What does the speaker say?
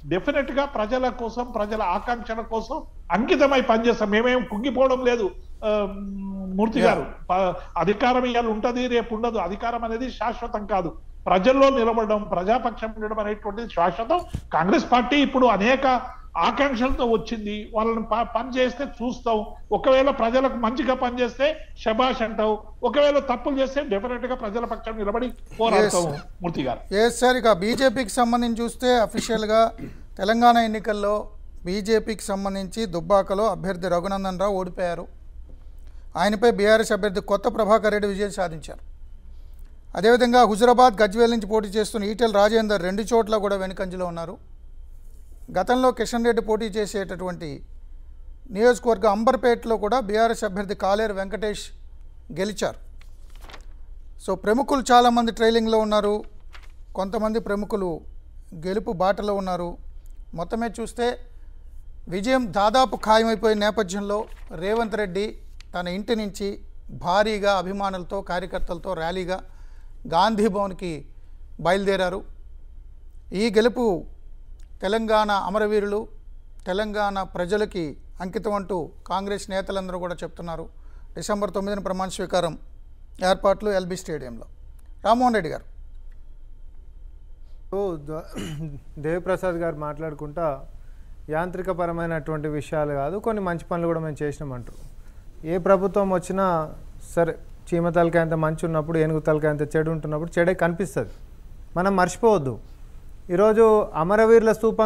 definite గా ప్రజల కోసం ప్రజల ఆకాంక్షల కోసం అంకితమై పనిచేస్తాం మేమేం కుంగిపోవడం లేదు ఆ, మూర్తి గారు ప- అధికారం ఇవాళ ఉంటది రేపు ఉండదు అధికారం అనేది శాశ్వతం కాదు ప్రజల్లో నిలబడడం ప్రజాపక్షం ఉండడం అనేటువంటిది శాశ్వతం కాంగ్రెస్ పార్టీ ఇప్పుడు అనేక ఆకాంక్షలతో వచ్చింది వాళ్ళని ప- పని చేస్తే చూస్తాం ఒకవేళ ప్రజలకు మంచిగా పనిచేస్తే శబాష్ అంటావు ఒకవేళ తప్పులు చేస్తే డెఫినెట్ గా ప్రజల పక్షం నిలబడి పోరాడతాం మూర్తి గారు ఎస్ సార్ ఇక బీజేపీకి సంబంధించి చూస్తే అఫీషియల్గా తెలంగాణ ఎన్నికల్లో బీజేపీకి సంబంధించి దుబ్బాకలో అభ్యర్థి రఘునందన్ రావు ఓడిపోయారు ఆయనపై బీఆర్ఎస్ అభ్యర్థి కొత్త ప్రభాకర్ రెడ్డి విజయం సాధించారు అదేవిధంగా హుజురాబాద్ గజ్వేల్ నుంచి పోటీ చేస్తున్న ఈటెల రాజేందర్ రెండు చోట్ల కూడా వెనుకంజలో ఉన్నారు గతంలో కిషన్ రెడ్డి పోటీ చేసేటటువంటి నియోజకవర్గ అంబర్పేటలో కూడా బీఆర్ఎస్ అభ్యర్థి కాలేరు వెంకటేష్ గెలిచారు సో ప్రముఖులు చాలామంది ట్రైలింగ్లో ఉన్నారు కొంతమంది ప్రముఖులు గెలుపు బాటలో ఉన్నారు మొత్తమే చూస్తే విజయం దాదాపు ఖాయమైపోయిన నేపథ్యంలో రేవంత్ రెడ్డి తన ఇంటి నుంచి భారీగా అభిమానులతో కార్యకర్తలతో ర్యాలీగా గాంధీ భవన్కి బయలుదేరారు ఈ గెలుపు తెలంగాణ అమరవీరులు తెలంగాణ ప్రజలకి అంకితం అంటూ కాంగ్రెస్ నేతలందరూ కూడా చెప్తున్నారు డిసెంబర్ తొమ్మిదిన ప్రమాణ స్వీకారం ఏర్పాట్లు ఎల్బీ స్టేడియంలో రామ్మోహన్ రెడ్డి గారు ఓ, ద- దేవిప్రసాద్ గారు మాట్లాడుకుంటా యాంత్రికపరమైనటువంటి విషయాలు కాదు కొన్ని మంచి పనులు కూడా మేము చేసినామంటారు ఏ ప్రభుత్వం వచ్చినా సరే చీమ తలకాయ అంత మంచి ఉన్నప్పుడు ఏనుగు తలకాయ అంత చెడు ఉంటున్నప్పుడు చెడే కనిపిస్తుంది మనం మర్చిపోవద్దు ఈరోజు అమరవీరుల స్తూపం